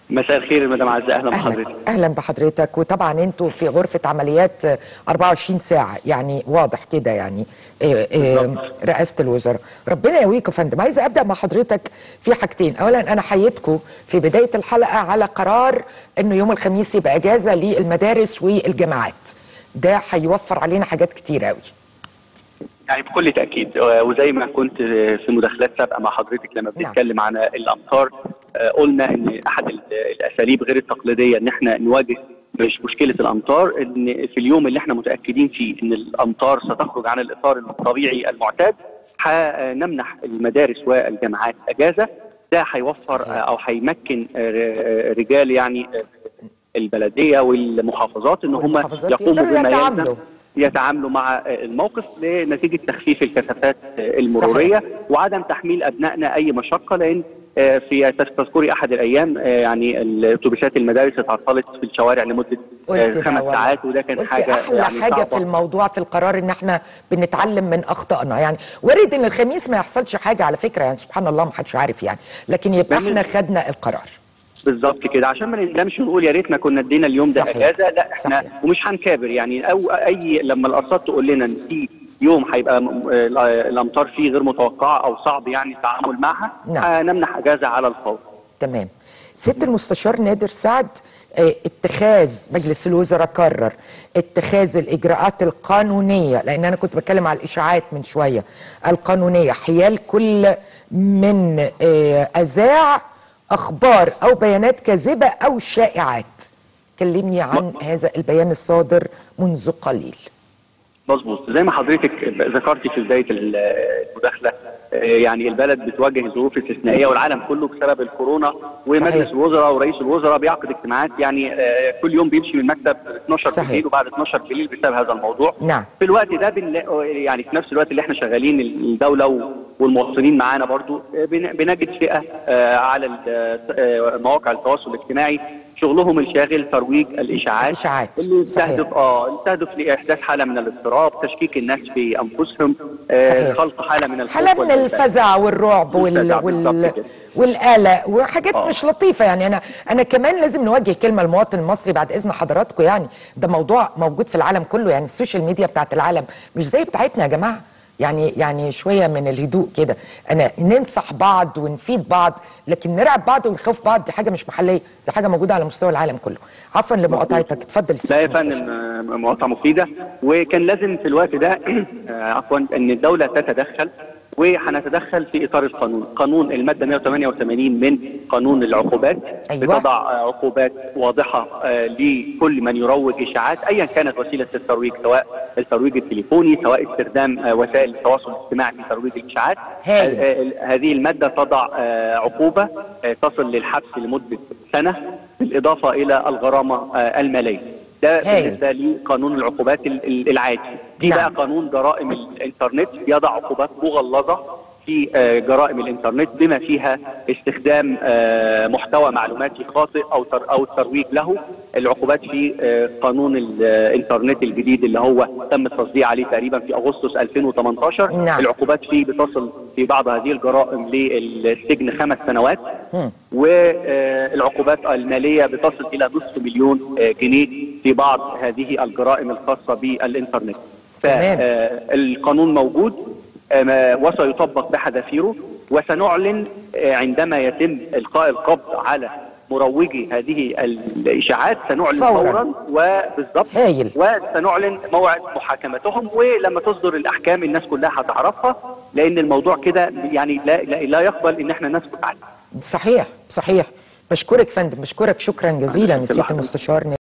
مساء الخير مدام عزه اهلا اهلا بحضرتك اهلا بحضرتك وطبعا انتوا في غرفه عمليات 24 ساعه يعني واضح كده يعني إيه إيه بالظبط. رئاسه الوزراء ربنا يقويك يا فندم عايزه ابدا مع حضرتك في حاجتين اولا انا حييتكم في بدايه الحلقه على قرار انه يوم الخميس يبقى اجازه للمدارس والجامعات ده هيوفر علينا حاجات كتير قوي يعني بكل تاكيد آه، وزي ما كنت آه، في مداخلات سابقه مع حضرتك لما نعم. بنتكلم عن الامطار آه، قلنا ان احد ال- الاساليب غير التقليديه ان احنا نواجه مش مشكله الامطار ان في اليوم اللي احنا متاكدين فيه ان الامطار ستخرج عن الاطار الطبيعي المعتاد هنمنح المدارس والجامعات اجازه ده هيوفر صحيح. آه، او هيمكن آه، ر- رجال يعني آه، البلديه والمحافظات ان هم والمحافظات يقوموا يقدروا بما يتعاملوا. يلزم يتعاملوا مع الموقف لنتيجه تخفيف الكثافات المروريه وعدم تحميل ابنائنا اي مشقه لان آه، في تذكري احد الايام آه، يعني الاتوبيسات المدارس اتعطلت في الشوارع لمده آه، قلت ده خمس والله. ساعات وده كان قلت حاجه احلى يعني حاجه صعبة. في الموضوع في القرار ان احنا بنتعلم من اخطائنا يعني وارد ان الخميس ما يحصلش حاجه على فكره يعني سبحان الله ما حدش عارف يعني لكن يبقى بل- احنا خدنا القرار بالظبط كده عشان ما نندمش ونقول يا ريتنا كنا ادينا اليوم ده صحيح. اجازه لا احنا صحيح. ومش هنكابر يعني او اي لما الارصاد تقول لنا ان في يوم هيبقى م- آه، الامطار فيه غير متوقعه او صعب يعني التعامل معها نعم. هنمنح اجازه على الفور تمام ست المستشار نادر سعد آه، اتخاذ مجلس الوزراء قرر اتخاذ الاجراءات القانونيه لان انا كنت بتكلم على الاشاعات من شويه القانونيه حيال كل من آه، اذاع اخبار او بيانات كاذبه او شائعات كلمني عن هذا البيان الصادر منذ قليل مظبوط زي ما حضرتك ذكرتي في بدايه المداخله آه، يعني البلد بتواجه ظروف استثنائيه والعالم كله بسبب الكورونا ومجلس صحيح. الوزراء ورئيس الوزراء بيعقد اجتماعات يعني آه، كل يوم بيمشي من المكتب 12 صحيح. بالليل وبعد 12 بالليل بسبب هذا الموضوع نعم. في الوقت ده بنلاقي يعني في نفس الوقت اللي احنا شغالين الدوله و- والمواطنين معانا برضو آه، بن- بنجد فئه آه، على ال- آه، مواقع التواصل الاجتماعي شغلهم الشاغل ترويج الاشاعات الإشاعات. اللي صحيح. بتهدف اه تهدف لاحداث حاله من الاضطراب تشكيك الناس في انفسهم آه، صحيح. خلق حاله من الخوف حالة من والقلق. الفزع والرعب وال... الفزع وال... بالظبط كده. والقلق وحاجات آه. مش لطيفة يعني أنا أنا كمان لازم نوجه كلمة للمواطن المصري بعد إذن حضراتكم يعني ده موضوع موجود في العالم كله يعني السوشيال ميديا بتاعت العالم مش زي بتاعتنا يا جماعة يعني يعني شوية من الهدوء كده أنا ننصح بعض ونفيد بعض لكن نرعب بعض ونخوف بعض دي حاجة مش محلية دي حاجة موجودة على مستوى العالم كله عفوا لمقاطعتك اتفضل لا يا الست فندم المستشار. آه، مقاطعه مفيده وكان لازم في الوقت ده آه، عفوا ان الدوله تتدخل وهنتدخل في اطار القانون، قانون الماده 188 من قانون العقوبات أيوة. بتضع آه، عقوبات واضحه آه، لكل من يروج اشاعات ايا كانت وسيله الترويج سواء الترويج التليفوني سواء استخدام آه، وسائل التواصل الاجتماعي في ترويج الاشاعات هايل. آه، آه، هذه الماده تضع آه، عقوبه آه، تصل للحبس لمده سنه بالاضافه الى الغرامه آه، الماليه. ده هايل. بالنسبه لقانون العقوبات ال- ال- العادي. في نعم. بقى قانون جرائم الانترنت يضع عقوبات مغلظه في آه، جرائم الانترنت بما فيها استخدام آه، محتوى معلوماتي خاطئ او تر او الترويج له العقوبات في آه، قانون الانترنت الجديد اللي هو تم التصديق عليه تقريبا في اغسطس 2018 نعم. العقوبات فيه بتصل في بعض هذه الجرائم للسجن خمس سنوات مم. والعقوبات الماليه بتصل الى نصف مليون آه، جنيه في بعض هذه الجرائم الخاصه بالانترنت. تمام. فالقانون موجود آه، وسيطبق بحذافيره وسنعلن آه، عندما يتم القاء القبض على مروجي هذه الاشاعات سنعلن فوراً. فورا وبالضبط هايل. وسنعلن موعد محاكمتهم ولما تصدر الاحكام الناس كلها هتعرفها لان الموضوع كده يعني لا, لا, لا يقبل ان احنا نسكت عنه صحيح صحيح بشكرك فندم بشكرك شكرا جزيلا أهلا السيد وسهلا. المستشار